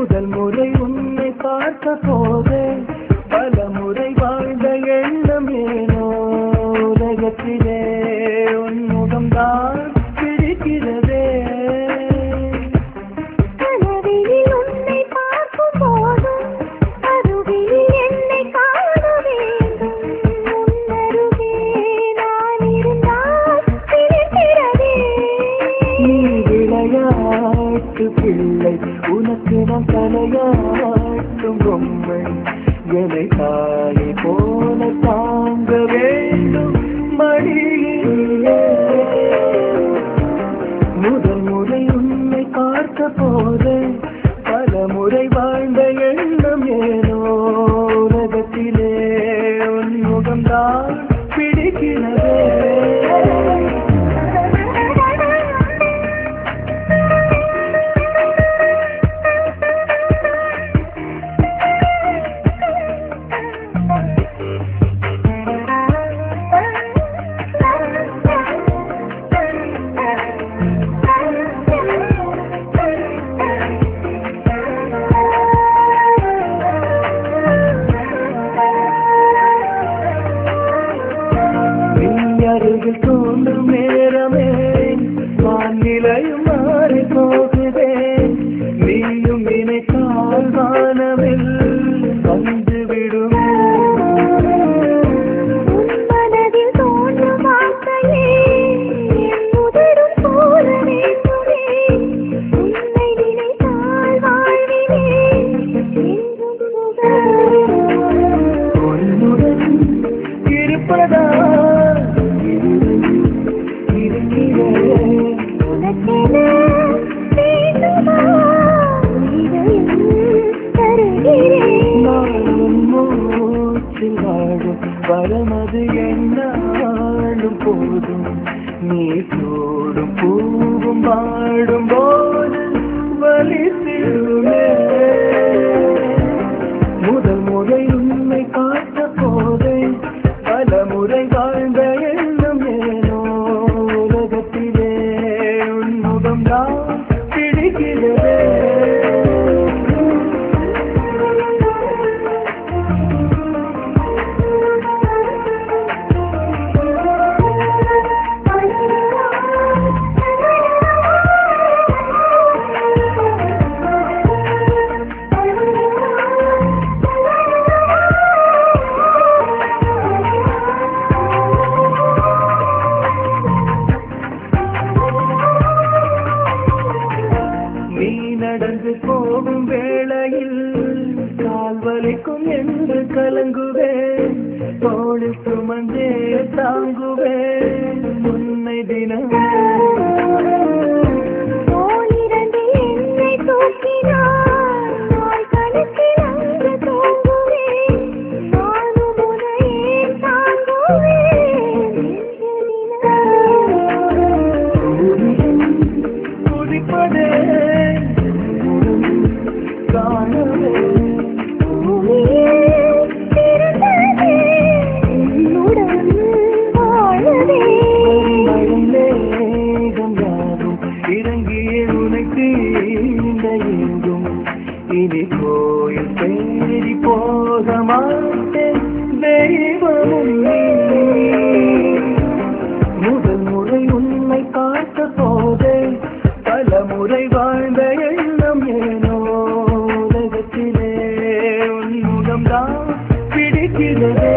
முதல் முறை உன்னை பார்த்த போதே பல முறை வாழ்ந்த எண்ணம் ஏனோ உலகத்திலே உன் முகம்தான் பிடிக்கிறதே கனவினில் உன்னை பார்க்கும் போதும் அருகில் என்னை காண வேண்டும் உன்னருகே நான் இருந்தால் பிடிக்கிறதே நீ விளையாட்டு பிள்ளை உனக்கு நான் தலையாட்டும் பொம்மை என்னை தாயை போல தாங்க வேண்டும் மடியிலே முதல் முறை உன்னை பார்த்த போது பல முறை வாழ்ந்த எண்ணம் ஏனோ உலகத்திலே உன் முகம்தான் பிடிக்கிறதே நீ அருகில் தோன்றும் நேரமே வானிலையும் மாறி போகுதே நீயும் நினைத்தால் வானவில் வந்து விடுமே உன் மனதில் தோன்றும் வார்த்தையே என் உதடும் போல வேண்டுமே உன்னை நினைத்தால் வாழ்விலே என்றும் சுகம் உன்னுடன் இருப்பதா இருக்கிறேன் உனக்கென வேண்டுமா இதயம் தருகிறேன் நாளும் மூச்சில் வாழும் வரமது என்னாலும் போதும் நீ சூடும் பூவும் வாடும் போது வலித்திடுமே முதல் முறை உன்னை காத்த போதே பல முறை வாழ்ந்த எண்ணம் ஏனோ உலகத்திலே உன் முகம்தான் பிடிக்கிறதே நீ நடந்து போகும் வேளையில் கால் வலிக்கும் என்று கலங்குவேன் தோளில் சுமந்தே தாங்குவேன் உன்னை தினம் தோளிரண்டில் என்னை தூக்கினார் நாள் கணக்கில் அன்று தூங்குவேன் நானும் உன்னையே தாங்குவேன் சூரியன் துடிப்பதே காணவே பூமியே பிறந்ததே என்னுடன் வாழவே மழை மேகம் யாரும் இறங்கிய உனை தீண்ட எங்கும் இனி கோயில் தேடி போக மாட்டேன் தெய்வமும் நீ முதல் முறை உன்னை பார்த்த போதே பல முறை வாழ்ந்த எண்ணம் ஏனோ உலகத்திலே உன் முகம்தான் பிடிக்கிறதே